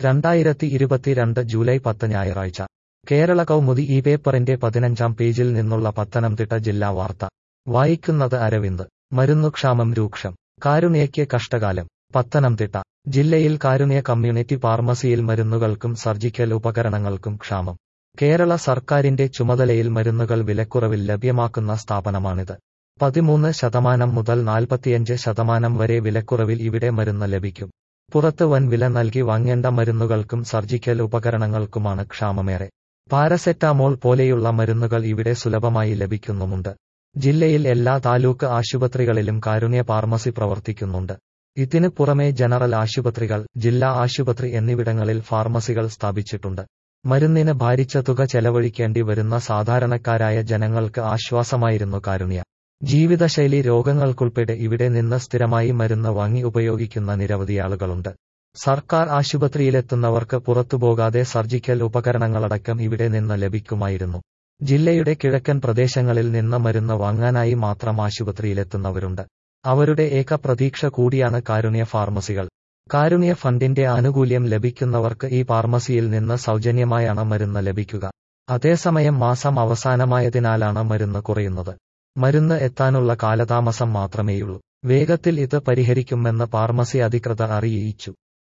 രണ്ടായിരത്തി ഇരുപത്തിരണ്ട് ജൂലൈ പത്ത് ഞായറാഴ്ച കേരള കൗമുദി ഈ പേപ്പറിന്റെ പതിനഞ്ചാം പേജിൽ നിന്നുള്ള പത്തനംതിട്ട ജില്ലാ വാർത്ത വായിക്കുന്നത് അരവിന്ദ് മരുന്നുക്ഷാമം രൂക്ഷം കാരുണ്യയ്ക്ക് കഷ്ടകാലം പത്തനംതിട്ട ജില്ലയിൽ കാരുണ്യ കമ്മ്യൂണിറ്റി ഫാർമസിയിൽ മരുന്നുകൾക്കും സർജിക്കൽ ഉപകരണങ്ങൾക്കും ക്ഷാമം കേരള സർക്കാരിന്റെ ചുമതലയിൽ മരുന്നുകൾ വിലക്കുറവിൽ ലഭ്യമാക്കുന്ന സ്ഥാപനമാണിത് പതിമൂന്ന് ശതമാനം മുതൽ നാൽപ്പത്തിയഞ്ച് ശതമാനം വരെ വിലക്കുറവിൽ ഇവിടെ മരുന്ന് ലഭിക്കും പുറത്ത് വൻ വില നൽകി വാങ്ങേണ്ട മരുന്നുകൾക്കും സർജിക്കൽ ഉപകരണങ്ങൾക്കുമാണ് ക്ഷാമമേറെ പാരസെറ്റാമോൾ പോലെയുള്ള മരുന്നുകൾ ഇവിടെ സുലഭമായി ലഭിക്കുന്നുമുണ്ട് ജില്ലയിൽ എല്ലാ താലൂക്ക് ആശുപത്രികളിലും കാരുണ്യ ഫാർമസി പ്രവർത്തിക്കുന്നുണ്ട് ഇതിന് പുറമെ ജനറൽ ആശുപത്രികൾ ജില്ലാ ആശുപത്രി എന്നിവിടങ്ങളിൽ ഫാർമസികൾ സ്ഥാപിച്ചിട്ടുണ്ട് മരുന്നിന് ഭാരിച്ച തുക ചെലവഴിക്കേണ്ടി വരുന്ന സാധാരണക്കാരായ ജനങ്ങൾക്ക് ആശ്വാസമായിരുന്നു കാരുണ്യ ജീവിതശൈലി രോഗങ്ങൾക്കുൾപ്പെടെ ഇവിടെ നിന്ന് സ്ഥിരമായി മരുന്ന് വാങ്ങി ഉപയോഗിക്കുന്ന നിരവധി ആളുകളുണ്ട് സർക്കാർ ആശുപത്രിയിലെത്തുന്നവർക്ക് പുറത്തുപോകാതെ സർജിക്കൽ ഉപകരണങ്ങളടക്കം ഇവിടെ നിന്ന് ലഭിക്കുമായിരുന്നു ജില്ലയുടെ കിഴക്കൻ പ്രദേശങ്ങളിൽ നിന്ന് മരുന്ന് വാങ്ങാനായി മാത്രം ആശുപത്രിയിലെത്തുന്നവരുണ്ട് അവരുടെ ഏക പ്രതീക്ഷ കൂടിയാണ് കാരുണ്യ ഫാർമസികൾ കാരുണ്യ ഫണ്ടിന്റെ ആനുകൂല്യം ലഭിക്കുന്നവർക്ക് ഈ ഫാർമസിയിൽ നിന്ന് സൗജന്യമായാണ് മരുന്ന് ലഭിക്കുക അതേസമയം മാസം അവസാനമായതിനാലാണ് മരുന്ന് കുറയുന്നത് മരുന്ന് എത്താനുള്ള കാലതാമസം മാത്രമേയുള്ളൂ വേഗത്തിൽ ഇത് പരിഹരിക്കുമെന്ന് ഫാർമസി അധികൃതർ അറിയിച്ചു